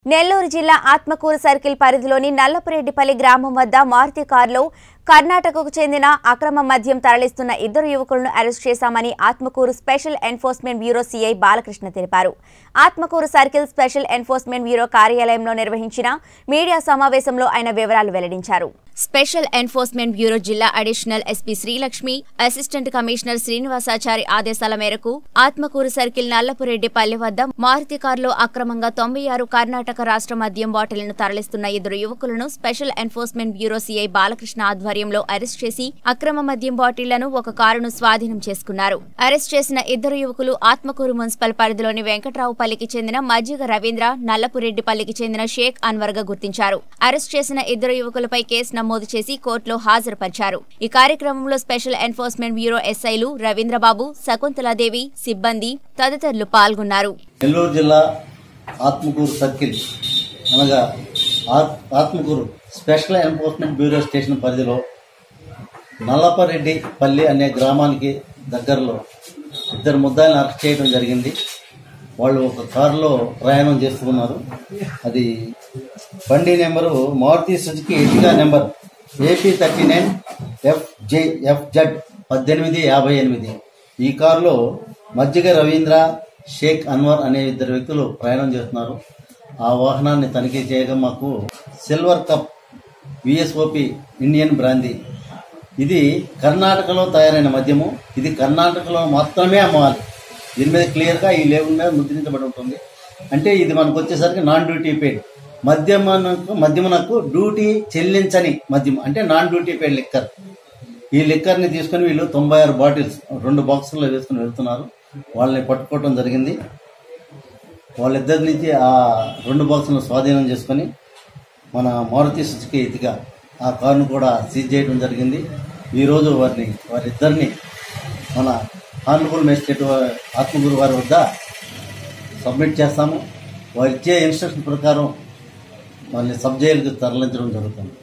నెల్లూరు జిల్లా ఆత్మకూరు సర్కిల్ పరిధిలోని నల్లపురెడ్డిపల్లి గ్రామం వద్ద మారుతి కారులో కర్ణాటకకు చెందిన అక్రమ మద్యం తరలిస్తున్న ఇద్దరు యువకులను అరెస్ట్ చేశామని Atmakur special enforcement bureau CI Balakrishna తెలిపారు Atmakur circle special enforcement bureau కార్యాలయంలో నిర్వహించిన మీడియా సమావేశంలో ఆయన వివరాలు వెల్లడించారు స్పెషల్ ఎన్ఫోర్స్మెంట్ బ్యూరో జిల్లా additional SP Srilakshmi assistant commissioner Srinivasachari ఆదేశాల మేరకు ఆత్మకూరు సర్కిల్ నల్లపురెడ్డిపల్లి వద్ద మారుతి కారులో అక్రమంగా తొంభై ఆరు కర్ణాటక రాష్ట్ర మద్యం బాటిళ్లను తరలిస్తున్న ఇద్దరు యువకులను special enforcement bureau CI Balakrishna ఆధ్వర్యంలో అరెస్ట్ చేసి అక్రమ మద్యం బాటిళ్లను ఒక కారును స్వాధీనం చేసుకున్నారు అరెస్ట్ చేసిన ఇద్దరు యువకులు ఆత్మకూరు మున్సిపల్ పరిధిలోని వెంకట్రావుపల్లికి చెందిన మజ్జిగ రవీంద్ర నల్లపురెడ్డిపల్లికి చెందిన షేక్ అన్వర్ గా గుర్తించారు అరెస్ట్ చేసిన ఇద్దరు యువకులపై కేసు నమోదు చేసి కోర్టులో హాజరుపరిచారు ఈ కార్యక్రమంలో స్పెషల్ ఎన్ఫోర్స్మెంట్ బ్యూరో ఎస్ఐలు రవీంద్రబాబు శకుంతలాదేవి సిబ్బంది తదితరులు పాల్గొన్నారు నెల్లూరు జిల్లా ఆత్మకూరు సర్కిల్ అనగా ఆత్- Atmakur special enforcement bureau station పరిధిలో నల్లపరెడ్డి పల్లి అనే గ్రామానికి దగ్గరలో ఇద్దరు ముద్దాయిలను అరెస్ట్ చేయడం జరిగింది వాళ్ళు ఒక కారులో ప్రయాణం చేస్తున్నారు అది బండి number Maruti Suzuki Ertiga number AP thirty nine F J F Z పద్దెనిమిది యాభై ఎనిమిది ఈ కారులో మజ్జిగ రవీంద్ర షేక్ అన్వర్ అనే ఇద్దరు వ్యక్తులు ప్రయాణం చేస్తున్నారు ఆ వాహనాన్ని తనిఖీ చేయగా మాకు silver cup VSOP Indian brandy ఇది కర్ణాటకలో తయారైన మద్యము ఇది కర్ణాటకలో మాత్రమే అమ్మాలి దీని మీద క్లియర్గా ఈ లేబుల్ మీద ముద్రించబడి ఉంటుంది అంటే ఇది మనకు వచ్చేసరికి నాన్ డ్యూటీ పెయిడ్ మద్యమునకు మద్యమునకు డ్యూటీ చెల్లించని మద్యం అంటే నాన్ డ్యూటీ పెయిడ్ లిక్కర్ ఈ లిక్కర్ని తీసుకొని వీళ్ళు తొంభై ఆరు బాటిల్స్ రెండు బాక్సుల్లో వేసుకుని వెళ్తున్నారు వాళ్ళని పట్టుకోవడం జరిగింది వాళ్ళిద్దరి నుంచి ఆ రెండు బాక్సులను స్వాధీనం చేసుకొని మన మారుతి సుజుకి ఇదిగా ఆ కారును కూడా సీజ్ చేయడం జరిగింది ఈరోజు వారిని వారిద్దరిని మన హానరబుల్ మేజిస్ట్రేట్ ఆత్మగురు వారి వద్ద సబ్మిట్ చేస్తాము వారు ఇచ్చే ఇన్స్ట్రక్షన్ ప్రకారం వాళ్ళని సబ్ జైలుకి తరలించడం జరుగుతుంది